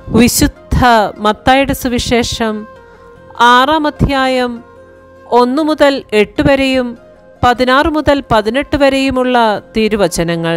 വിശുദ്ധ മത്തായുടെ സുവിശേഷം ആറാം അധ്യായം ഒന്ന് മുതൽ എട്ട് വരെയും പതിനാറ് മുതൽ പതിനെട്ട് വരെയുമുള്ള തിരുവചനങ്ങൾ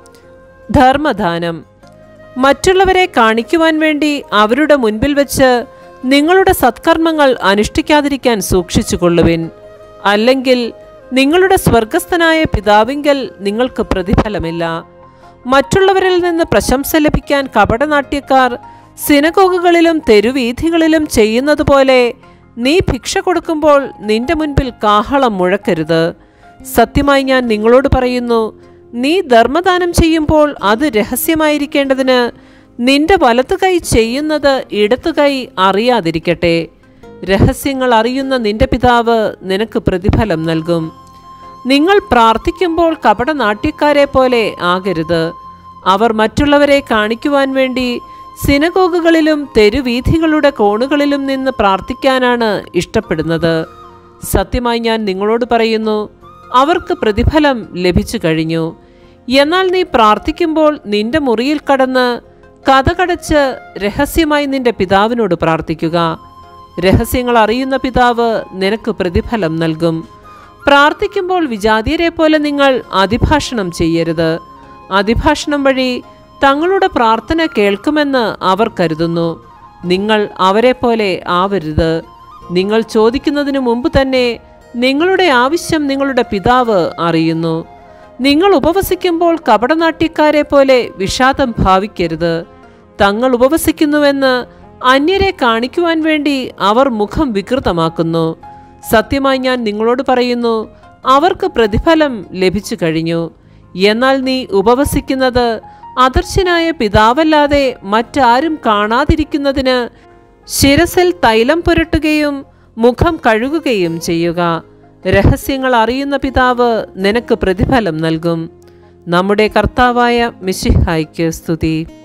ധർമ്മദാനം മറ്റുള്ളവരെ കാണിക്കുവാൻ വേണ്ടി അവരുടെ മുൻപിൽ വെച്ച് നിങ്ങളുടെ സത്കർമ്മങ്ങൾ അനുഷ്ഠിക്കാതിരിക്കാൻ സൂക്ഷിച്ചുകൊള്ളുവിൻ അല്ലെങ്കിൽ നിങ്ങളുടെ സ്വർഗസ്ഥനായ പിതാവിങ്കൽ നിങ്ങൾക്ക് പ്രതിഫലമില്ല മറ്റുള്ളവരിൽ നിന്ന് പ്രശംസ ലഭിക്കാൻ കപടനാട്യക്കാർ സിനഗോഗുകളിലും തെരുവീഥികളിലും ചെയ്യുന്നത് പോലെ നീ ഭിക്ഷ കൊടുക്കുമ്പോൾ നിന്റെ മുൻപിൽ കാഹളം മുഴക്കരുത് സത്യമായി ഞാൻ നിങ്ങളോട് പറയുന്നു നീ ധർമ്മദാനം ചെയ്യുമ്പോൾ അത് രഹസ്യമായിരിക്കേണ്ടതിന് നിന്റെ വലത്തു കൈ ചെയ്യുന്നത് ഇടത്തു കൈ അറിയാതിരിക്കട്ടെ രഹസ്യങ്ങൾ അറിയുന്ന നിന്റെ പിതാവ് നിനക്ക് പ്രതിഫലം നൽകും നിങ്ങൾ പ്രാർത്ഥിക്കുമ്പോൾ കപടനാട്യക്കാരെ പോലെ ആകരുത് അവർ മറ്റുള്ളവരെ കാണിക്കുവാൻ വേണ്ടി സിനഗോഗുകളിലും തെരുവീഥികളുടെ കോണുകളിലും നിന്ന് പ്രാർത്ഥിക്കാനാണ് ഇഷ്ടപ്പെടുന്നത് സത്യമായി ഞാൻ നിങ്ങളോട് പറയുന്നു അവർക്ക് പ്രതിഫലം ലഭിച്ചു കഴിഞ്ഞു എന്നാൽ നീ പ്രാർത്ഥിക്കുമ്പോൾ നിന്റെ മുറിയിൽ കടന്ന് കഥകടച്ച് രഹസ്യമായി നിന്റെ പിതാവിനോട് പ്രാർത്ഥിക്കുക രഹസ്യങ്ങൾ അറിയുന്ന പിതാവ് നിനക്ക് പ്രതിഫലം നൽകും പ്രാർത്ഥിക്കുമ്പോൾ വിജാതിയരെ പോലെ നിങ്ങൾ അതിഭാഷണം ചെയ്യരുത് അതിഭാഷണം വഴി തങ്ങളുടെ പ്രാർത്ഥന കേൾക്കുമെന്ന് അവർ കരുതുന്നു നിങ്ങൾ അവരെ പോലെ ആവരുത് നിങ്ങൾ ചോദിക്കുന്നതിന് മുമ്പ് തന്നെ നിങ്ങളുടെ ആവശ്യം നിങ്ങളുടെ പിതാവ് അറിയുന്നു നിങ്ങൾ ഉപവസിക്കുമ്പോൾ കപടനാട്യക്കാരെ പോലെ വിഷാദം ഭാവിക്കരുത് തങ്ങൾ ഉപവസിക്കുന്നുവെന്ന് അന്യരെ കാണിക്കുവാൻ വേണ്ടി അവർ മുഖം വികൃതമാക്കുന്നു സത്യമായി ഞാൻ നിങ്ങളോട് പറയുന്നു അവർക്ക് പ്രതിഫലം ലഭിച്ചു കഴിഞ്ഞു എന്നാൽ നീ ഉപവസിക്കുന്നത് അദർശനായ പിതാവല്ലാതെ മറ്റാരും കാണാതിരിക്കുന്നതിന് ശിരസിൽ തൈലം പുരട്ടുകയും മുഖം കഴുകുകയും ചെയ്യുക രഹസ്യങ്ങൾ അറിയുന്ന പിതാവ് നിനക്ക് പ്രതിഫലം നൽകും നമ്മുടെ കർത്താവായ മിശിഹായ്ക്ക് സ്തുതി